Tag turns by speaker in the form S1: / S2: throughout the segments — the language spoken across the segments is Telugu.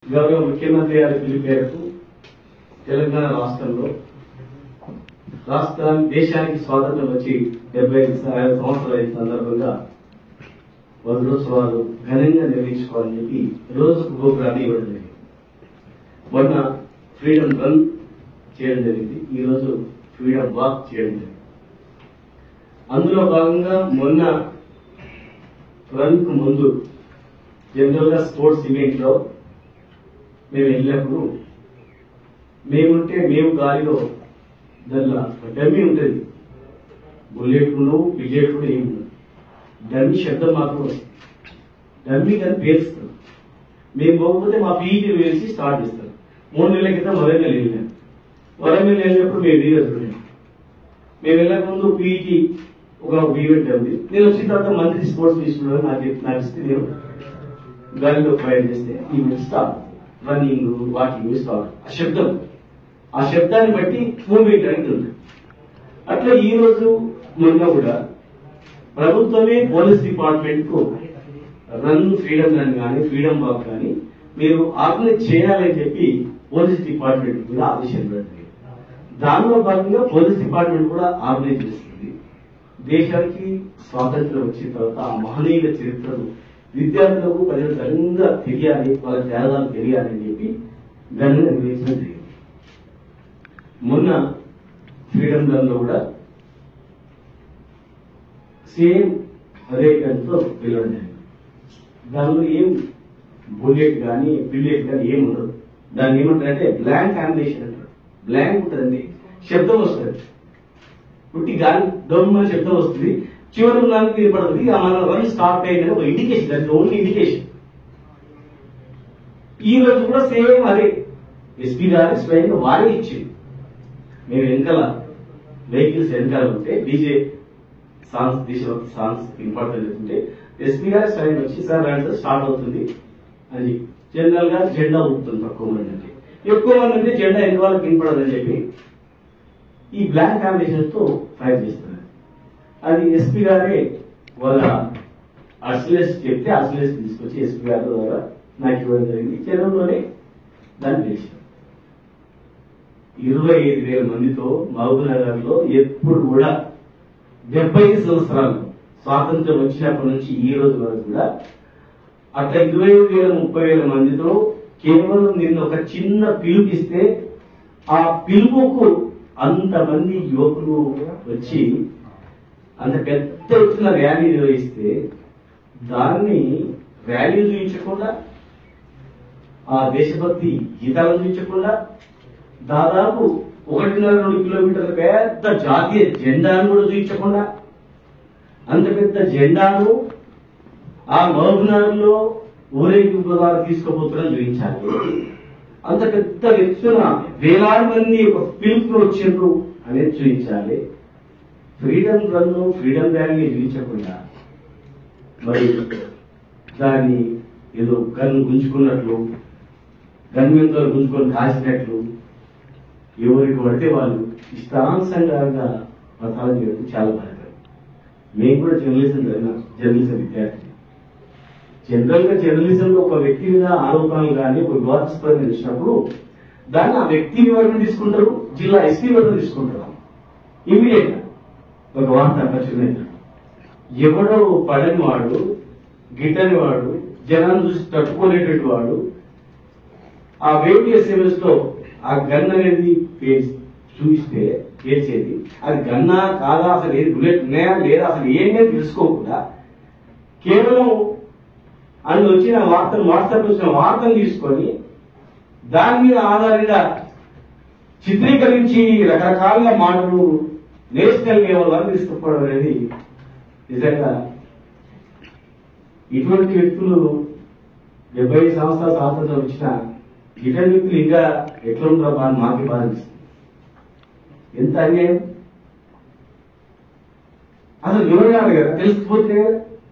S1: గౌరవ ముఖ్యమంత్రి గారి పిలుపు మేరకు తెలంగాణ రాష్ట్రంలో రాష్ట్రానికి దేశానికి స్వాతంత్రం వచ్చి డెబ్బై ఐదు సంవత్సరాల అయిన సందర్భంగా వజ్రోత్సవాలు ఘనంగా నిర్వహించుకోవాలని చెప్పి రోజుకు ప్రోగ్రామ్ ఇవ్వడం జరిగింది మొన్న ఫ్రీడమ్ రన్ చేయడం జరిగింది ఈ రోజు ఫ్రీడమ్ వాక్ చేయడం జరిగింది అందులో భాగంగా మొన్న రన్ కు ముందు జనరల్ గా స్పోర్ట్స్ ఈవెంట్ లో మేము వెళ్ళినప్పుడు మేముంటే మేము గాలిలో దానిలో డమ్మీ ఉంటుంది బుల్లెట్ ఉండవు విజెట్ కూడా ఏమి ఉండదు డమ్మీ శబ్దం మాత్రం వస్తుంది డమ్మీ కానీ పేరుస్తారు మేము పోకపోతే మా పీఈటీ వేసి స్టార్ట్ చేస్తారు మూడు నెలల క్రితం వరంగల్ వెళ్ళాం వరంగల్ వెళ్ళినప్పుడు మేము వీడియోస్ పెట్టాం మేము వెళ్ళక ముందు పీఈటీ ఒక ఈవెంట్ ఉంది నేను వచ్చిన తర్వాత మంత్రి స్పోర్ట్స్ తీసుకున్నాను నాకు నాకు ఇస్తే నేను గాలిలో ఫైర్ చేస్తే event start running walking start ఆ శబ్దం ఆ శబ్దాన్ని బట్టి మూమెంట్ అనేది ఉంది అట్లా ఈ రోజు మొన్న కూడా ప్రభుత్వమే పోలీస్ డిపార్ట్మెంట్ కు రన్ ఫ్రీడమ్ రన్ కానీ ఫ్రీడమ్ వాక్ కానీ మీరు ఆర్గనైజ్ చేయాలని చెప్పి పోలీస్ డిపార్ట్మెంట్ కూడా ఆదేశాలు పెట్టింది దానిలో భాగంగా పోలీస్ డిపార్ట్మెంట్ కూడా ఆర్గనైజ్ చేస్తుంది దేశానికి స్వాతంత్రం వచ్చిన తర్వాత ఆ మహనీయుల చరిత్రను విద్యార్థులకు ప్రజలు ఘనంగా తెలియాలి వాళ్ళ త్యాగాలు తెలియాలి అని చెప్పి ఘనంగా నిర్వహించడం జరిగింది మొన్న ఫ్రీడమ్ రన్ లో కూడా సేమ్ అదే గంటతో పిలవడం జరిగింది దానిలో ఏం బుల్లెట్ కానీ బిల్లెట్ కానీ ఏం ఉండదు దాన్ని ఏమంటారంటే బ్లాంక్ కాంబినేషన్ అంటారు బ్లాంక్ ఉంటుంది శబ్దం వస్తుంది పుట్టి గాలి దొమ్మ శబ్దం వస్తుంది చివరి దానికి పడుతుంది ఆ మన రన్ స్టార్ట్ అయిందని ఒక ఇండికేషన్ దాని ఓన్లీ ఇండికేషన్ ఈ రోజు కూడా సేమ్ అదే ఎస్పీ గారి స్వయంగా వారే ఇచ్చింది మేము వెనకాల వెహికల్స్ వెనకాల ఉంటే డీజే సాంగ్స్ దేశభక్తి సాంగ్స్ వినపడుతుంటే ఎస్పీ గారి స్వయం వచ్చి సార్ రండి స్టార్ట్ అవుతుంది అని జనరల్ గా జెండా ఊపుతుంది తక్కువ మంది అంటే ఎక్కువ మంది అంటే జెండా ఎన్ని వాళ్ళకి వినపడదని చెప్పి ఈ బ్లాక్ కాంబినేషన్ తో ఫైర్ చేస్తున్నారు అది ఎస్పీ గారే వాళ్ళ అర్సిలెస్ చెప్తే అర్సిలెస్ తీసుకొచ్చి ఎస్పీ గారి ద్వారా నాకు ఇవ్వడం జరిగింది చెరువులోనే దాన్ని పిలిచారు ఇరవై ఐదు వేల మందితో మహబూబ్నగర్ లో ఎప్పుడు కూడా డెబ్బై ఐదు సంవత్సరాలు స్వాతంత్రం వచ్చినప్పటి నుంచి ఈ రోజు వరకు కూడా అట్లా ఇరవై ఐదు వేల ముప్పై వేల మందితో కేవలం నిన్న ఒక చిన్న పిలుపిస్తే ఆ పిలుపుకు అంతమంది యువకులు వచ్చి అంత పెద్ద ఎత్తున ర్యాలీ నిర్వహిస్తే దాన్ని ర్యాలీ చూపించకుండా ఆ దేశభక్తి గీతాలను చూపించకుండా దాదాపు ఒకటిన్నర రెండు కిలోమీటర్ల పెద్ద జాతీయ జెండాను కూడా చూపించకుండా అంత పెద్ద జెండాను ఆ మహబూబ్నగర్ లో ఊరేగింపు ద్వారా తీసుకుపోతున్నా చూపించాలి అంత పెద్ద ఎత్తున వేలాది మంది ఒక పిలుపును వచ్చిండ్రు అనేది చూపించాలి ఫ్రీడమ్ రన్ ఫ్రీడమ్ ర్యాలీ చూపించకుండా మరి దాన్ని ఏదో గన్ గుంజుకున్నట్లు గన్ మీద గుంజుకొని కాసినట్లు ఎవరికి పడితే వాళ్ళు ఇష్టానుసంగా మతాలు చేయడం చాలా బాధపడి మేము కూడా జర్నలిజం చదివిన జర్నలిజం విద్యార్థి జనరల్ గా జర్నలిజం లో ఒక వ్యక్తి మీద ఆరోపణలు కానీ ఒక వివాదాస్పదం ఇచ్చినప్పుడు దాన్ని ఆ వ్యక్తి వివరణ తీసుకుంటారు జిల్లా ఎస్పీ వివరణ తీసుకుంటారు ఇమీడియట్ గా ఒక వార్త ఖచ్చితంగా ఎవడో పడని వాడు గిట్టని వాడు జనాన్ని చూసి తట్టుకోలేటట్టు వాడు ఆ వేటి ఎస్ఎంఎస్ లో ఆ గన్ అనేది పేర్చి- చూపిస్తే పేర్చేది అది గన్నా కాదా అసలు ఏది బుల్లెట్ ఉన్నాయా లేదా అసలు ఏమీ తెలుసుకోకుండా కేవలం అందులో వచ్చిన వార్తను వాట్సాప్ వచ్చిన వార్తను తీసుకొని దాని మీద ఆధారంగా చిత్రీకరించి రకరకాల మాటలు నేషనల్ లెవెల్ వరకు తీసుకుపోవడం అనేది నిజంగా ఇటువంటి వ్యక్తులు డెబ్బై ఐదు సంవత్సరాల స్వాతంత్రం వచ్చిన ఇటువంటి వ్యక్తులు ఇంకా ఎట్లా ఉంటారో బాగా మాకే బాధిస్తుంది ఎంత అన్యాయం అసలు వివరాలు కదా తెలిసిపోతే కదా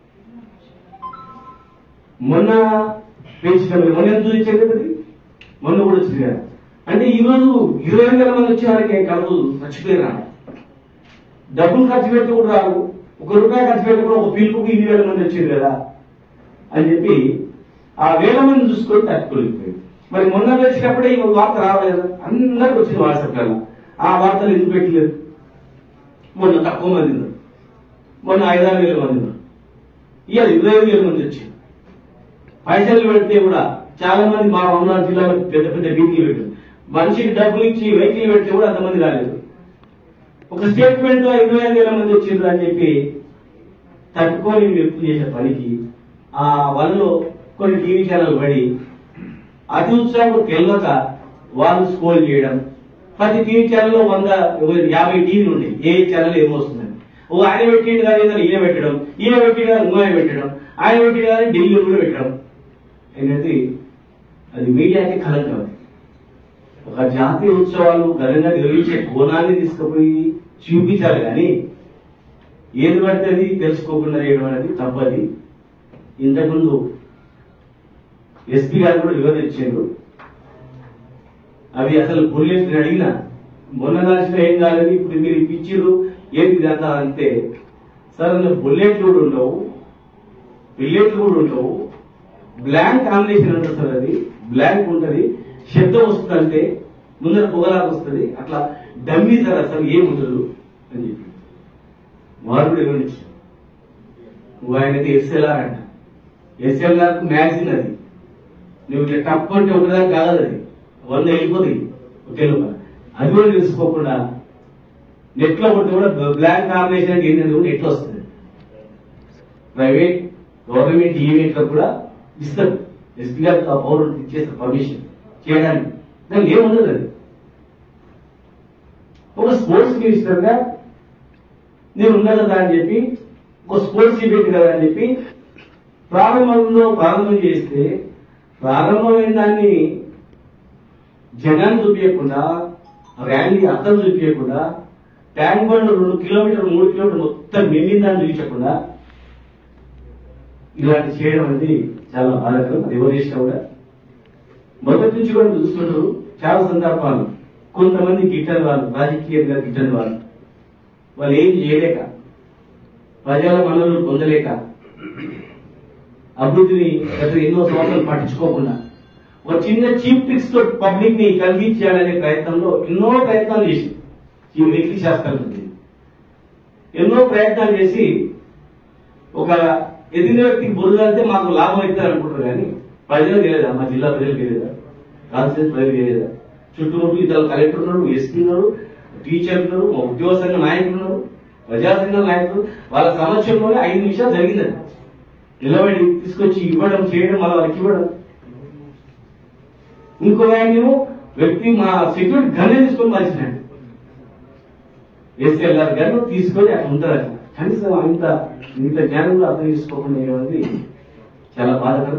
S1: మొన్న పెంచిన మొన్న ఎంత చూపించారు కదా అది? మొన్న కూడా వచ్చింది కదా అంటే ఈ రోజు ఇరవై వేల మంది వచ్చే వారికి కలదు చచ్చిపోయినా డబ్బులు ఖర్చు పెట్టి కూడా రాదు ఒక రూపాయి ఖర్చు పెట్టి కూడా ఒక పిలుపుకి ఇన్ని వేల మంది వచ్చింది కదా అని చెప్పి ఆ వేల మంది చూసుకొని తట్టుకోలేకపోయింది మరి మొన్న వచ్చినప్పుడే ఈ వార్త రాలేదు అందరికి వచ్చింది వాట్సాప్ కల్లా ఆ వార్తలు ఎందుకు పెట్టలేదు మొన్న తక్కువ మంది ఉన్నారు మొన్న ఐదారు వేల మంది ఉన్నారు ఇవాళ ఇరవై ఐదు వేల మంది వచ్చారు పైసలు పెడితే కూడా చాలా మంది మా అమరావతి జిల్లాలో పెద్ద పెద్ద మీటింగ్లు పెట్టారు మనిషికి డబ్బులు ఇచ్చి వెహికల్ పెడితే కూడా అంతమంది రాలేదు ఒక స్టేట్మెంట్ లో ఇరవై ఐదు వేల మంది వచ్చిండ్రు అని చెప్పి తట్టుకొని వ్యక్తులు చేసే పనికి ఆ వలలో కొన్ని టీవీ ఛానల్ పడి అతి ఉత్సాహం తెలియక వాళ్ళు స్కోల్ చేయడం ప్రతి టీవీ ఛానల్లో వంద యాభై టీవీలు ఉంటాయి ఏ ఛానల్ ఏమొస్తుందని ఓ ఆయన పెట్టిండు కానీ ఏదైనా ఈయన పెట్టడం ఈయన పెట్టిండు కానీ ఇంకో ఆయన పెట్టడం ఆయన పెట్టిండు కానీ ఢిల్లీ కూడా పెట్టడం ఏంటంటే అది మీడియాకి కలంకం అది ఒక జాతీయ ఉత్సవాలు ఘనంగా నిర్వహించే కోణాన్ని తీసుకుపోయి చూపించాలి కానీ ఏది పడితే అది తెలుసుకోకుండా చేయడం అనేది తప్పది ఇంతకుముందు ఎస్పీ గారు కూడా వివరించారు అవి అసలు బుల్లెట్ అడిగిన మొన్న దాచిన ఏం కాలేదు ఇప్పుడు మీరు ఇప్పించారు ఏంది ఇదంతా అంతే సార్ అందులో బుల్లెట్లు కూడా ఉండవు బిల్లెట్లు కూడా ఉండవు బ్లాంక్ కాంబినేషన్ ఉంటుంది సార్ అది బ్లాంక్ ఉంటది శబ్దం వస్తుంది అంటే ముందర పొగలాగా వస్తుంది అట్లా డమ్మీ సార్ అసలు ఏం ఉండదు అని చెప్పి వారు కూడా వివరించారు నువ్వు ఆయనకి ఎస్ఎల్ఆర్ అంట ఎస్ఎల్ఆర్ మ్యాగజిన్ అది నువ్వు ఇట్లా టప్ అంటే ఒకదాని కాదు అది వంద వెళ్ళిపోతుంది ఒకే లోపల అది కూడా తెలుసుకోకుండా నెట్ లో కొడితే కూడా బ్లాక్ కాంబినేషన్ అంటే ఏంటంటే కూడా నెట్ వస్తుంది ప్రైవేట్ గవర్నమెంట్ ఈవెంట్ లో కూడా ఇస్తారు ఎస్పీ గారు ఆ పౌరులకు ఇచ్చేస్తారు పర్మిషన్ చేయడానికి దానికి ఏముండదు అది ఒక స్పోర్ట్స్ మినిస్టర్ గా నేను ఉన్నా కదా అని చెప్పి ఒక స్పోర్ట్స్ ఈవెంట్ కదా అని చెప్పి ప్రారంభంలో ప్రారంభం చేస్తే ప్రారంభమైన దాన్ని జనాన్ని చూపించకుండా ర్యాలీ అర్థం చూపించకుండా ట్యాంక్ బండ్ రెండు కిలోమీటర్ మూడు కిలోమీటర్ మొత్తం నిండిన దాన్ని చూపించకుండా ఇలాంటి చేయడం అనేది చాలా బాధాకరం అది ఎవరు చేసినా కూడా మొదటి నుంచి కూడా చూస్తుంటారు చాలా సందర్భాలు కొంతమంది గిట్టని వాళ్ళు రాజకీయంగా గిట్టని వాళ్ళు వాళ్ళు ఏం చేయలేక ప్రజల మనలు పొందలేక అభివృద్ధిని గత ఎన్నో సంవత్సరాలు పట్టించుకోకుండా ఒక చిన్న చీప్ ట్రిక్స్ తో పబ్లిక్ ని కలిగించాలనే ప్రయత్నంలో ఎన్నో ప్రయత్నాలు చేసి ఈ వెకిలి శాస్త్రం ఎన్నో ప్రయత్నాలు చేసి ఒక ఎదిగిన వ్యక్తికి బురదలితే మాకు లాభం అవుతుంది అనుకుంటారు కానీ ప్రజలకు తెలియదా మా జిల్లా ప్రజలకు తెలియదా కాన్స్టిట్యూన్స్ ప్రజలకు తెలియదా చుట్టుముట్టు ఇతర కలెక్టర్ ఉన్నారు ఎస్పీ ఉన్నారు టీచర్ ఉన్నారు మా ఉద్యోగ సంఘ నాయకులు ఉన్నారు ప్రజా సంఘ నాయకులు వాళ్ళ సమక్షంలోనే ఐదు నిమిషాలు జరిగింది నిలబడి తీసుకొచ్చి ఇవ్వడం చేయడం మళ్ళీ వాళ్ళకి ఇవ్వడం ఇంకో ఆయన వ్యక్తి మా సెక్యూరిటీ గన్నే తీసుకొని మరిచినాడు ఎస్ఎల్ఆర్ గన్ను తీసుకొని అట్లా ఉంటారు అట్లా కనీసం అంత ఇంత జ్ఞానం కూడా అర్థం చేసుకోకుండా ఏమంది చాలా బాధకరం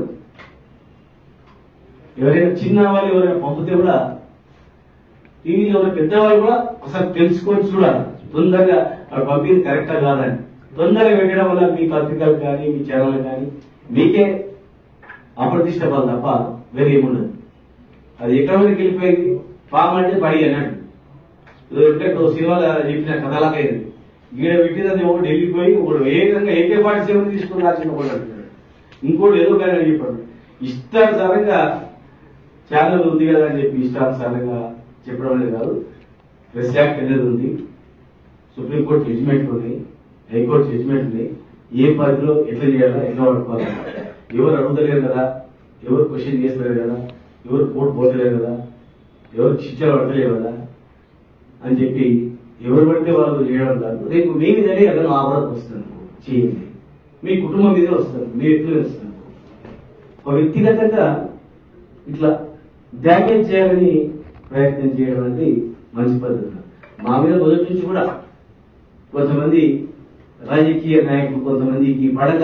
S1: ఎవరైనా చిన్న వాళ్ళు ఎవరైనా పంపితే కూడా టీవీలో ఎవరైనా పెద్దవాళ్ళు కూడా ఒకసారి తెలుసుకొని చూడాలి తొందరగా వాడు పంపింది కరెక్టా కాదని తొందరగా పెట్టడం వల్ల మీ పత్రికలు కానీ మీ ఛానల్ కానీ మీకే అప్రతిష్ట పడదు తప్ప వేరే ఏముండదు అది ఎక్కడ వరకు వెళ్ళిపోయింది పాము అంటే పడి అన్నాడు అంటే ఓ సినిమాలో చెప్పిన కథలాగా ఇది ఈడ పెట్టినది ఒకటి వెళ్ళిపోయి ఒకడు ఏ విధంగా ఏకే పార్టీ సెవెన్ తీసుకుని రాసిన ఒకడు అంటున్నాడు ఇంకోటి ఏదో కానీ అని చెప్పాడు ఇష్టానుసారంగా ఛానల్ ఉంది కదా అని చెప్పి ఇష్టానుసారంగా చెప్పడం అనేది కాదు ప్రెస్ యాక్ట్ అనేది ఉంది సుప్రీంకోర్టు జడ్జిమెంట్ ఉంది హైకోర్టు జడ్జిమెంట్ ఉంది ఏ పరిధిలో ఎట్లా చేయాలా ఎట్లా పడుకోవాలా ఎవరు అడుగుతలేరు కదా ఎవరు క్వశ్చన్ చేస్తలేరు కదా ఎవరు కోర్టు పోతలేరు కదా ఎవరు శిక్షలు పడతలేరు కదా అని చెప్పి ఎవరు పడితే వాళ్ళు చేయడం కాదు రేపు మీ మీదనే ఏదైనా ఆపదకు వస్తుంది చేయండి మీ కుటుంబం మీదే వస్తారు మీ వ్యక్తులే వస్తారు ఒక వ్యక్తిగతంగా ఇట్లా డ్యామేజ్ చేయాలని ప్రయత్నం చేయడం అనేది మంచి పద్ధతి కాదు. మా మీద మొదటి నుంచి కూడా కొంతమంది రాజకీయ నాయకులు కొంతమందికి పడక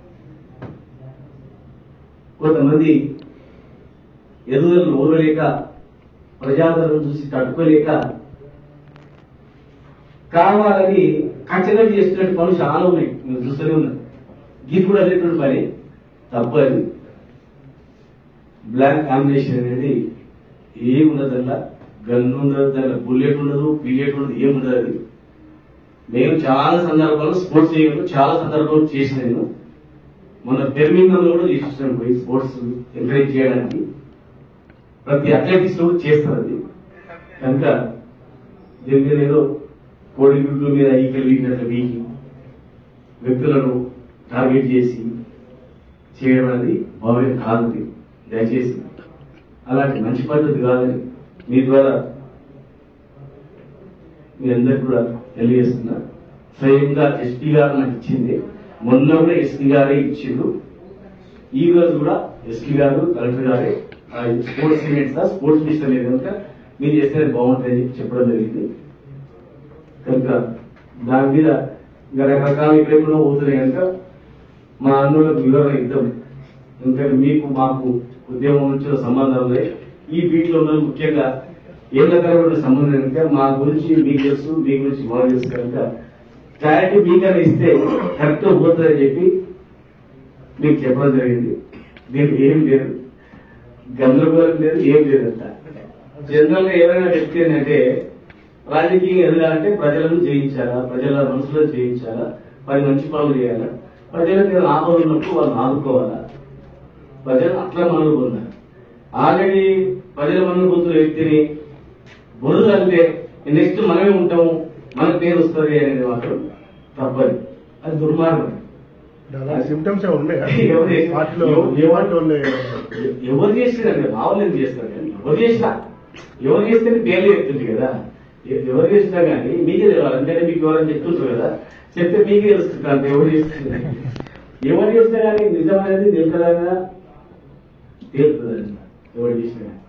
S1: కొంతమంది ఎదుగుదలను ఓర్వలేక ప్రజాదరణ చూసి తట్టుకోలేక కావాలని కచ్చగా చేస్తున్నట్టు పనులు చాలా ఉన్నాయి మీరు చూస్తూనే ఉన్నారు గీత కూడా అనేటువంటి పని తప్పు అది బ్లాక్ కాంబినేషన్ అనేది ఏం ఉండదు అలా గన్ ఉండదు దాంట్లో బుల్లెట్ ఉండదు పిల్లెట్ ఉండదు ఏం ఉండదు అది మేము చాలా సందర్భాల్లో స్పోర్ట్స్ చేయడం చాలా సందర్భాలు చేసిన నేను మొన్న బెర్మింగంలో కూడా తీసుకొచ్చాను పోయి స్పోర్ట్స్ ఎంకరేజ్ చేయడానికి ప్రతి అథ్లెటిక్స్ కూడా చేస్తారు అది కనుక దీని మీద ఏదో కోడిగుడ్ల మీద ఈకలు వీకినట్లు వీకి వ్యక్తులను టార్గెట్ చేసి చేయడం అనేది భావ్యం కాదు ఇది. దయచేసి అలాంటి మంచి పద్ధతి కాదని మీ ద్వారా మీ అందరికి కూడా తెలియజేస్తున్నా స్వయంగా ఎస్పీ గారు నాకు ఇచ్చింది మొన్న కూడా ఎస్పీ గారే ఇచ్చిండు ఈ రోజు కూడా ఎస్పీ గారు కలెక్టర్ గారే ఆ స్పోర్ట్స్ ఈవెంట్స్ స్పోర్ట్స్ మిషన్ లేదు కనుక మీరు చేస్తే బాగుంటుంది అని చెప్పి చెప్పడం జరిగింది కనుక దాని మీద ఇంకా రకరకాల ఎక్కడెక్కడో పోతున్నాయి కనుక మా అన్నులకు వివరణ ఇద్దాం ఎందుకంటే మీకు మాకు ఉద్యమం నుంచి సంబంధం ఉన్నాయి ఈ వీటిలో ఉన్న ముఖ్యంగా ఏళ్ళ తరబడిన సంబంధం కనుక మా గురించి మీకు తెలుసు మీ గురించి మాకు తెలుసు కనుక క్లారిటీ మీకన్నా ఇస్తే కరెక్ట్ పోతుందని చెప్పి మీకు చెప్పడం జరిగింది దీనికి ఏం లేదు గందరగోళం లేదు ఏం లేదంట జనరల్ గా ఏమైనా వ్యక్తి ఏంటంటే రాజకీయం ఎదగాలంటే ప్రజలను జయించాలా ప్రజల మనసులో జయించాలా పది మంచి పనులు చేయాలా ప్రజలకు ఏదైనా ఆపద ఉన్నప్పుడు వాళ్ళని ఆదుకోవాలా ప్రజలు అట్లా మనలు పొందాలి ఆల్రెడీ ప్రజల మనలు పొందుతున్న వ్యక్తిని బురద అంటే నెక్స్ట్ మనమే ఉంటాము మన పేరు వస్తుంది అనేది మాత్రం తప్పది అది దుర్మార్గం
S2: సిమ్టమ్స్ ఉన్నాయా
S1: ఎవరు చేసిన-
S2: వాటిలో
S1: ఎవరు-
S2: ఏ వాటిలో ఉన్నాయి
S1: ఎవరు చేసినారు రావులు ఎందుకు చేస్తారు కానీ ఎవరు చేసినా ఎవరు చేస్తే పేర్లు చెప్తుంది కదా ఎ- ఎవరు చేసినా కానీ మీకే తెలియాలి అంటే మీకు ఎవరైనా చెప్తుంటారు కదా చెప్తే మీకే తెలుస్తుంది అంత ఎవరు చేస్తుంది ఎవరు చేసినా కానీ నిజం అనేది నిలకడగా తేలుతుంది ఎవరు చేసినా కానీ